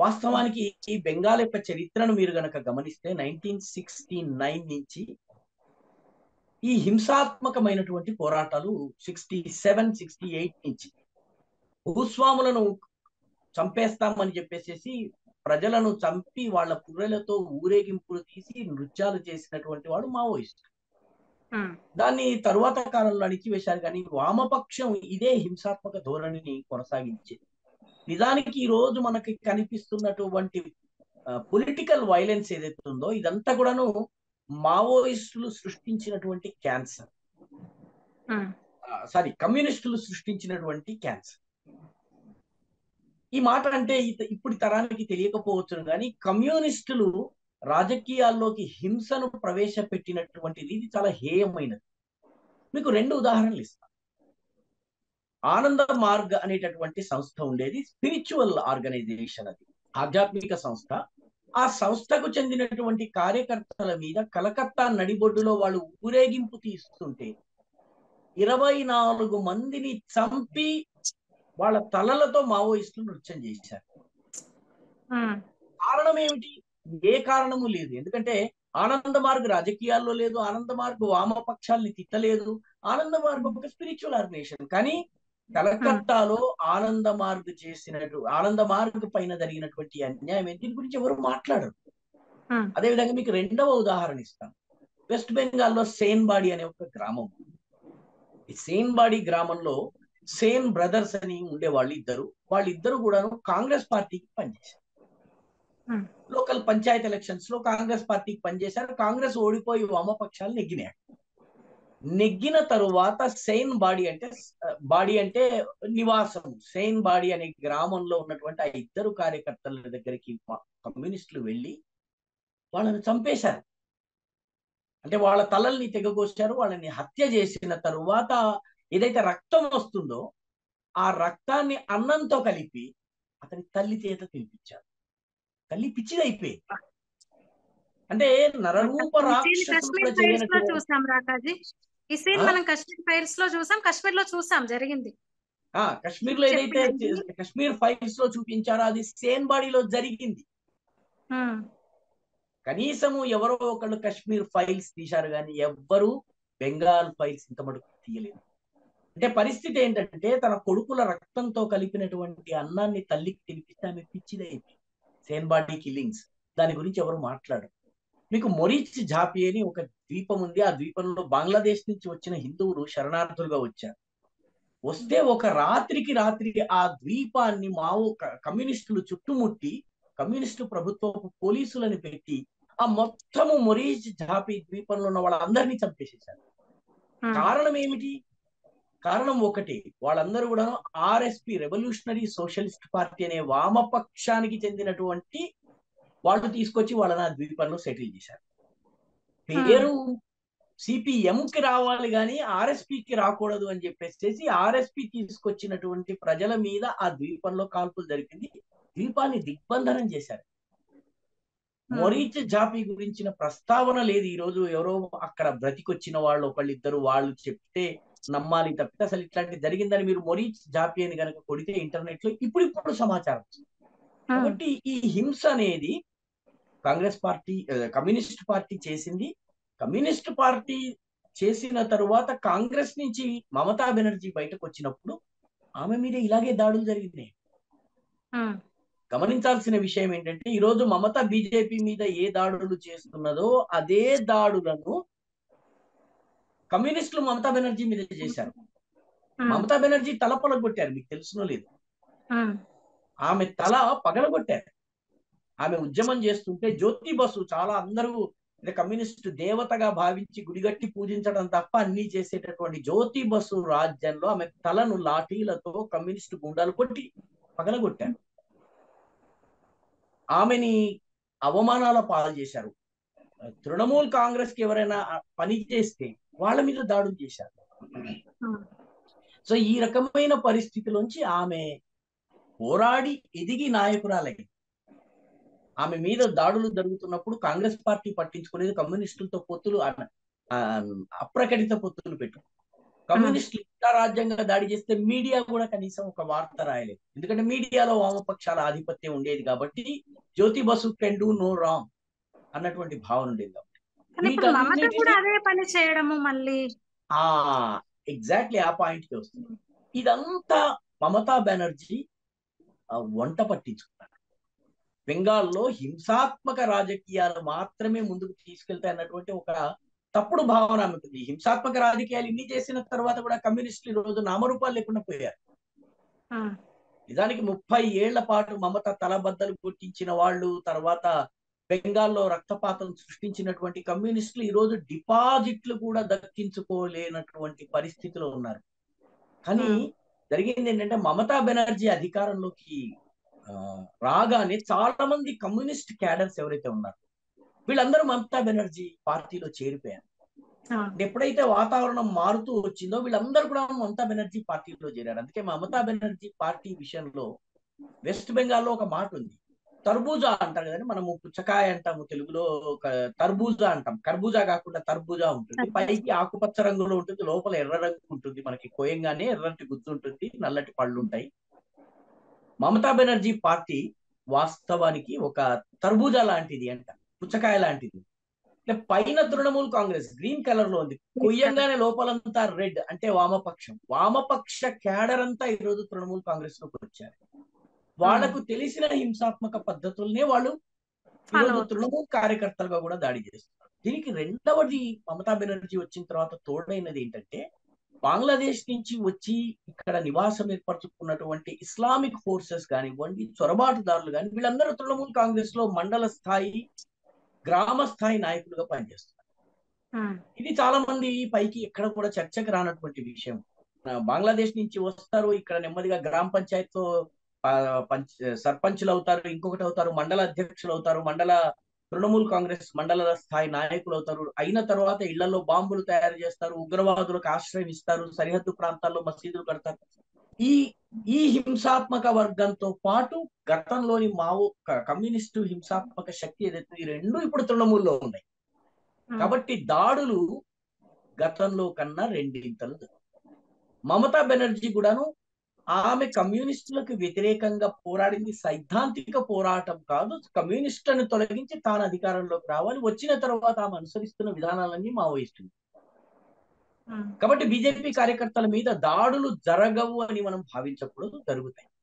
వాస్తవానికి ఈ బెంగాల్ యొక్క చరిత్రను మీరు గనక గమనిస్తే నైన్టీన్ సిక్స్టీ నైన్ నుంచి ఈ హింసాత్మకమైనటువంటి పోరాటాలు సిక్స్టీ సెవెన్ సిక్స్టీ ఎయిట్ నుంచి భూస్వాములను చంపేస్తామని చెప్పేసి ప్రజలను చంపి వాళ్ళ పుర్రెలతో ఊరేగింపులు తీసి నృత్యాలు చేసినటువంటి వాడు మావోయిస్ట్ ఉమ్, దాన్ని తరువాత కాలంలో అణిచివేశారు కానీ వామపక్షం ఇదే హింసాత్మక ధోరణిని కొనసాగించేది నిజానికి ఈ రోజు మనకి కనిపిస్తున్నటువంటి పొలిటికల్ వైలెన్స్ ఏదైతే ఉందో ఇదంతా కూడాను మావోయిస్టులు సృష్టించినటువంటి క్యాన్సర్ ఉమ్, సారీ కమ్యూనిస్టులు సృష్టించినటువంటి క్యాన్సర్ ఈ మాట అంటే ఇత- ఇప్పుడు తరానికి తెలియకపోవచ్చు కానీ కమ్యూనిస్టులు రాజకీయాల్లోకి హింసను ప్రవేశపెట్టినటువంటిది ఇది చాలా హేయమైనది మీకు రెండు ఉదాహరణలు ఇస్తాను ఆనంద మార్గ్ అనేటటువంటి సంస్థ ఉండేది స్పిరిచువల్ ఆర్గనైజేషన్ అది ఆధ్యాత్మిక సంస్థ ఆ సంస్థకు చెందినటువంటి కార్యకర్తల మీద కలకత్తా నడిబొడ్డులో వాళ్ళు ఊరేగింపు తీస్తుంటే ఇరవై నాలుగు మందిని చంపి వాళ్ళ తలలతో మావోయిస్టులు నృత్యం చేశారు ఉమ్, కారణం ఏమిటి ఏ కారణము లేదు ఎందుకంటే ఆనంద మార్గ్ రాజకీయాల్లో లేదు ఆనంద మార్గ్ వామపక్షాల్ని తిట్టలేదు ఆనంద మార్గ్ ఒక స్పిరిచువల్ ఆర్గనైజేషన్ కానీ కలకత్తాలో ఆనంద మార్గ్ చేసినట్టు ఆనంద మార్గ్ పైన జరిగినటువంటి అన్యాయం ఏంటి దీని గురించి ఎవరు మాట్లాడరు ఉమ్, అదేవిధంగా మీకు రెండవ ఉదాహరణ ఇస్తాను వెస్ట్ బెంగాల్లో సేన్బాడి అనే ఒక గ్రామం ఈ సేన్బాడి గ్రామంలో సేన్ బ్రదర్స్ అని ఉండేవాళ్ళు ఇద్దరు వాళ్ళిద్దరు కూడాను కాంగ్రెస్ పార్టీకి పనిచేశారు ఉమ్, లోకల్ పంచాయత్ ఎలక్షన్స్ లో కాంగ్రెస్ పార్టీకి పనిచేశారు కాంగ్రెస్ ఓడిపోయి వామపక్షాలు నెగ్గినాయి నెగ్గిన తరువాత సెయిన్ బాడీ అంటే బాడీ అంటే నివాసం సెయిన్ బాడీ అనే గ్రామంలో ఉన్నటువంటి ఆ ఇద్దరు కార్యకర్తల దగ్గరికి మా- కమ్యూనిస్టులు వెళ్ళి వాళ్ళని చంపేశారు అంటే వాళ్ళ తలల్ని తెగగోశారు వాళ్ళని హత్య చేసిన తరువాత ఏదైతే రక్తం వస్తుందో ఆ రక్తాన్ని అన్నంతో కలిపి అతని తల్లి చేత తినిపించారు తల్లి పిచ్చిదైపోయింది అంటే నరరూప ఈ సీన్ రాక్షసులు కూడా కశ్మీర్ ఫైల్స్ లో చేయనటువంటి చూసాం రాకాజీ ఈ సీన్ ఆ? మనం కశ్మీర్ ఫైల్స్ లో చూసాం కశ్మీర్ లో చూసాం జరిగింది ఆ కశ్మీర్ లో ఏదైతే చెప్పినది. కశ్మీర్ ఫైల్స్ లో చూపించారో అది సేన్ బాడీలో జరిగింది ఉమ్, కనీసము ఎవరో ఒకళ్ళు కశ్మీర్ ఫైల్స్ తీశారు కానీ ఎవ్వరు బెంగాల్ ఫైల్స్ ఇంత మటుకు తీయలేదు అంటే పరిస్థితి ఏంటంటే తన కొడుకుల రక్తంతో కలిపినటువంటి అన్నాన్ని తల్లికి తినిపిస్తే ఆమె పిచ్చిదైంది సేన్ బాడీ కిల్లింగ్స్ దాని గురించి ఎవరు మాట్లాడరు మీకు మొరిచ్ ఝాపి అని ఒక ద్వీపం ఉంది ఆ ద్వీపంలో బంగ్లాదేశ్ నుంచి వచ్చిన హిందువులు శరణార్థులుగా వచ్చారు వస్తే ఒక రాత్రికి రాత్రి ఆ ద్వీపాన్ని మావో క- కమ్యూనిస్టులు చుట్టుముట్టి కమ్యూనిస్టు ప్రభుత్వపు పోలీసులను పెట్టి ఆ మొత్తము మొరీజ్ ఝాపి ద్వీపంలో ఉన్న వాళ్ళందరినీ చంపేసేశారు ఉమ్, కారణం ఏమిటి కారణం ఒకటి వాళ్ళందరూ కూడా ఆర్ఎస్పి రెవల్యూషనరీ సోషలిస్ట్ పార్టీ అనే వామపక్షానికి చెందినటువంటి వాళ్ళు తీసుకొచ్చి వాళ్ళని ఆ ద్వీపంలో సెటిల్ చేశారు పేరు సిపిఎం కి రావాలి కానీ ఆర్ఎస్పి కి రాకూడదు అని చెప్పేసి ఆర్ఎస్పి తీసుకొచ్చినటువంటి ప్రజల మీద ఆ ద్వీపంలో కాల్పులు జరిపింది ద్వీపాన్ని దిగ్బంధనం చేశారు మొరీచ్ జాపి గురించిన ప్రస్తావన లేదు ఈ రోజు ఎవరో అక్కడ బ్రతికొచ్చిన వాళ్ళు ఒకళ్ళిద్దరు వాళ్ళు చెప్తే నమ్మాలి తప్పితే అసలు ఇట్లాంటి జరిగిందని మీరు మొరీచ్ జాపి అని కనుక కొడితే ఇంటర్నెట్ లో ఇప్పుడు ఇప్పుడు సమాచారం వస్తుంది. ఉమ్, కాబట్టి ఈ హింస అనేది కాంగ్రెస్ పార్టీ ఆ, కమ్యూనిస్ట్ పార్టీ చేసింది కమ్యూనిస్ట్ పార్టీ చేసిన తరువాత కాంగ్రెస్ నుంచి మమతా బెనర్జీ బయటకు వచ్చినప్పుడు ఆమె మీద ఇలాగే దాడులు జరిగినాయి ఉమ్, గమనించాల్సిన విషయం ఏంటంటే ఈ రోజు మమత బీజేపీ మీద ఏ దాడులు చేస్తున్నదో అదే దాడులను కమ్యూనిస్టులు మమతా బెనర్జీ మీద చేశారు ఉమ్, మమతా బెనర్జీ తల పొలగొట్టారు మీకు తెలుసునో లేదు ఉమ్, ఆమె తల పగలగొట్టారు ఆమె ఉద్యమం చేస్తుంటే జ్యోతి బసు చాలా అందరూ ఇది కమ్యూనిస్టు దేవతగా భావించి గుడిగట్టి పూజించడం తప్ప అన్ని చేసేటటువంటి జ్యోతి బసు రాజ్యంలో ఆమె తలను లాఠీలతో కమ్యూనిస్టు గుండాలు కొట్టి పగలగొట్టారు ఆమెని అవమానాల పాలు చేశారు తృణమూల్ కాంగ్రెస్ కి ఎవరైనా పని చేస్తే వాళ్ళ మీద దాడులు చేశారు ఉమ్, సో ఈ రకమైన పరిస్థితిలోంచి ఆమె పోరాడి ఎదిగి నాయకురాలైంది ఆమె మీద దాడులు జరుగుతున్నప్పుడు కాంగ్రెస్ పార్టీ పట్టించుకునేది కమ్యూనిస్టులతో పొత్తులు ఆ- ఆ, అప్రకటిత పొత్తులు పెట్టు కమ్యూనిస్టులు ఇంత రాజ్యంగా దాడి చేస్తే మీడియా కూడా కనీసం ఒక వార్త రాయలేదు ఎందుకంటే మీడియాలో వామపక్షాల ఆధిపత్యం ఉండేది కాబట్టి Jyoti Basu can do no wrong అన్నటువంటి భావన ఉండేది కాబట్టి కానీ ఇప్పుడు మమత వీటన్నిటిని- కూడా అదే పని చేయడము మళ్ళీ ఆ ఎగ్జాక్ట్లీ ఆ పాయింట్ కి వస్తుంది ఇదంతా మమతా బెనర్జీ ఆ, వంట పట్టించుకున్నారు బెంగాల్లో హింసాత్మక రాజకీయాలు మాత్రమే ముందుకు తీసుకెళ్తాయి అన్నటువంటి ఒక తప్పుడు భావన ఆమెకు ఉంది హింసాత్మక రాజకీయాలు ఇన్ని చేసిన తర్వాత కూడా కమ్యూనిస్టులు ఈ రోజు నామరూపాలు లేకుండా పోయారు ఆ, నిజానికి ముప్పై ఏళ్ల పాటు మమత తలబద్దలు కొట్టించిన వాళ్ళు తర్వాత బెంగాల్లో రక్తపాతం సృష్టించినటువంటి కమ్యూనిస్టులు ఈ రోజు డిపాజిట్లు కూడా దక్కించుకోలేనటువంటి పరిస్థితిలో ఉన్నారు కానీ Hmm. జరిగింది ఏంటంటే మమతా బెనర్జీ అధికారంలోకి ఆ, రాగానే చాలా మంది కమ్యూనిస్ట్ క్యాడర్స్ ఎవరైతే ఉన్నారు వీళ్ళందరూ మమతా బెనర్జీ పార్టీలో చేరిపోయారు ఆ, అంటే ఎప్పుడైతే వాతావరణం మారుతూ వచ్చిందో వీళ్ళందరూ కూడా మమతా బెనర్జీ పార్టీలో చేరారు అందుకే మమతా బెనర్జీ పార్టీ విషయంలో వెస్ట్ బెంగాల్లో ఒక మాట ఉంది తర్బూజా అంటారు కదండి మనము పుచ్చకాయ అంటాము తెలుగులో ఒక తర్బూజా అంటాం కర్బూజా కాకుండా తర్బూజా ఉంటుంది పైకి ఆకుపచ్చ రంగులో ఉంటుంది లోపల ఎర్ర రంగు ఉంటుంది మనకి కోయంగానే ఎర్రటి గుజ్జు ఉంటుంది నల్లటి పళ్ళు ఉంటాయి మమతా బెనర్జీ పార్టీ వాస్తవానికి ఒక తర్బూజా లాంటిది అంట పుచ్చకాయ లాంటిది అంటే పైన తృణమూల్ కాంగ్రెస్ గ్రీన్ కలర్ లో ఉంది కొయ్యంగానే లోపలంతా రెడ్ అంటే వామపక్షం వామపక్ష క్యాడర్ అంతా ఈ రోజు తృణమూల్ కాంగ్రెస్ లోకి వచ్చారు వాళ్లకు తెలిసిన హింసాత్మక పద్ధతుల్నే వాళ్ళు ఈరోజు Follow. తృణమూల్ కార్యకర్తలుగా కూడా దాడి చేస్తున్నారు దీనికి రెండవది మమతా బెనర్జీ వచ్చిన తర్వాత తోడైనది ఏంటంటే బంగ్లాదేశ్ నుంచి వచ్చి ఇక్కడ నివాసం ఏర్పరచుకున్నటువంటి ఇస్లామిక్ ఫోర్సెస్ కానివ్వండి చొరబాటుదారులు కానీ వీళ్ళందరూ తృణమూల్ కాంగ్రెస్ లో మండల స్థాయి గ్రామ స్థాయి నాయకులుగా పనిచేస్తున్నారు ఆ, ఇది చాలా మంది పైకి ఎక్కడ కూడా చర్చకు రానటువంటి విషయం ఆ, బంగ్లాదేశ్ నుంచి వస్తారు ఇక్కడ నెమ్మదిగా గ్రామ పంచాయతీలో ఆ, పంచ్ సర్పంచులు అవుతారు ఇంకొకటి అవుతారు మండల అధ్యక్షులు అవుతారు మండల తృణమూల్ కాంగ్రెస్ మండల స్థాయి నాయకులు అవుతారు అయిన తర్వాత ఇళ్లలో బాంబులు తయారు చేస్తారు ఉగ్రవాదులకు ఆశ్రయం ఇస్తారు సరిహద్దు ప్రాంతాల్లో మసీదులు కడతారు ఈ ఈ హింసాత్మక వర్గంతో పాటు గతంలోని మావో క- కమ్యూనిస్టు హింసాత్మక శక్తి ఏదైతే ఈ రెండు ఇప్పుడు తృణమూల్లో ఉన్నాయి ఆ, కాబట్టి దాడులు గతంలో కన్నా రెండింతలు మమతా బెనర్జీ కూడాను ఆమె కమ్యూనిస్టులకు వ్యతిరేకంగా పోరాడింది సైద్ధాంతిక పోరాటం కాదు కమ్యూనిస్టులను తొలగించి తాను అధికారంలోకి రావాలి వచ్చిన తర్వాత ఆమె అనుసరిస్తున్న విధానాలన్నీ మావోయిస్టులు ఆ, కాబట్టి బీజేపీ కార్యకర్తల మీద దాడులు జరగవు అని మనం భావించకూడదు జరుగుతాయి